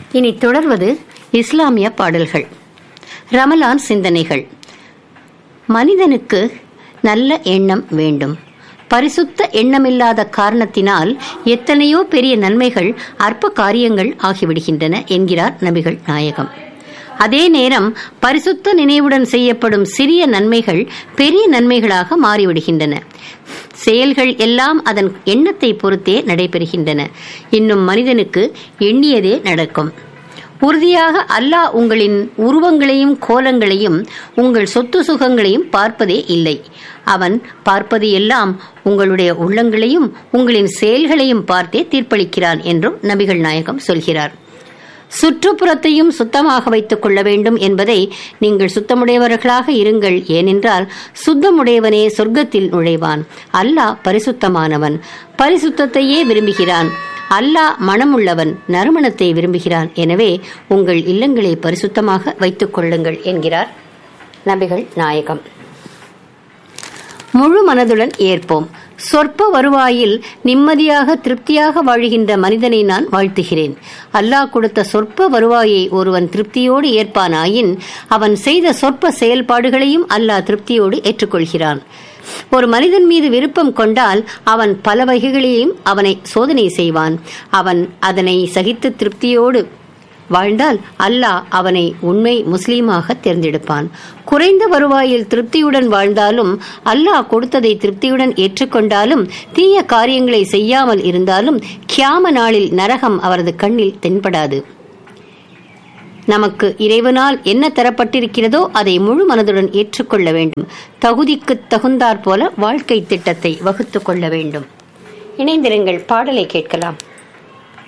இனி தொடர்வது இஸ்லாமிய பாடல்கள் ரமலான் சிந்தனைகள் மனிதனுக்கு நல்ல எண்ணம் வேண்டும் பரிசுத்த எண்ணமில்லாத காரணத்தினால் எத்தனையோ பெரிய நன்மைகள் அற்ப காரியங்கள் ஆகிவிடுகின்றன என்கிறார் நபிகள் நாயகம் அதே நேரம் பரிசுத்த நினைவுடன் செய்யப்படும் சிறிய நன்மைகள் பெரிய நன்மைகளாக மாறிவிடுகின்றன செயல்கள் எல்லாம் அதன் எண்ணத்தை பொறுத்தே நடைபெறுகின்றன இன்னும் மனிதனுக்கு எண்ணியதே நடக்கும் உறுதியாக அல்லாஹ் உங்களின் உருவங்களையும் கோலங்களையும் உங்கள் சொத்து சுகங்களையும் பார்ப்பதே இல்லை அவன் பார்ப்பது எல்லாம் உங்களுடைய உள்ளங்களையும் உங்களின் செயல்களையும் பார்த்தே தீர்ப்பளிக்கிறான் என்றும் நபிகள் நாயகம் சொல்கிறார் சுற்றுப்புறத்தையும் சுத்தமாக வைத்துக் கொள்ள வேண்டும் என்பதை நீங்கள் சுத்தமுடையவர்களாக இருங்கள் ஏனென்றால் சுத்தமுடையவனே சொர்க்கத்தில் நுழைவான் அல்லாஹ் பரிசுத்தமானவன் பரிசுத்தத்தையே விரும்புகிறான் அல்லாஹ் மனமுள்ளவன் நறுமணத்தை விரும்புகிறான் எனவே உங்கள் இல்லங்களை பரிசுத்தமாக வைத்துக் கொள்ளுங்கள் என்கிறார் நபிகள் நாயகம் முழு மனதுடன் ஏற்போம் சொற்ப வருவாயில் நிம்மதியாக திருப்தியாக வாழ்கின்ற மனிதனை நான் வாழ்த்துகிறேன் அல்லாஹ் கொடுத்த சொற்ப வருவாயை ஒருவன் திருப்தியோடு ஏற்பானாயின் அவன் செய்த சொற்ப செயல்பாடுகளையும் அல்லாஹ் திருப்தியோடு ஏற்றுக்கொள்கிறான் ஒரு மனிதன் மீது விருப்பம் கொண்டால் அவன் பல வகைகளையும் அவனை சோதனை செய்வான் அவன் அதனை சகித்து திருப்தியோடு வாழ்ந்தால் அல்லாஹ் அவனை உண்மை முஸ்லீமாக தேர்ந்தெடுப்பான் குறைந்த வருவாயில் திருப்தியுடன் வாழ்ந்தாலும் அல்லாஹ் கொடுத்ததை திருப்தியுடன் ஏற்றுக்கொண்டாலும் தீய காரியங்களை செய்யாமல் இருந்தாலும் கியாம நாளில் நரகம் அவரது கண்ணில் தென்படாது நமக்கு இறைவனால் என்ன தரப்பட்டிருக்கிறதோ அதை முழு மனதுடன் ஏற்றுக்கொள்ள வேண்டும் தகுதிக்கு தகுந்தாற் போல வாழ்க்கை திட்டத்தை வகுத்து கொள்ள வேண்டும் இணைந்திருங்கள் பாடலை கேட்கலாம்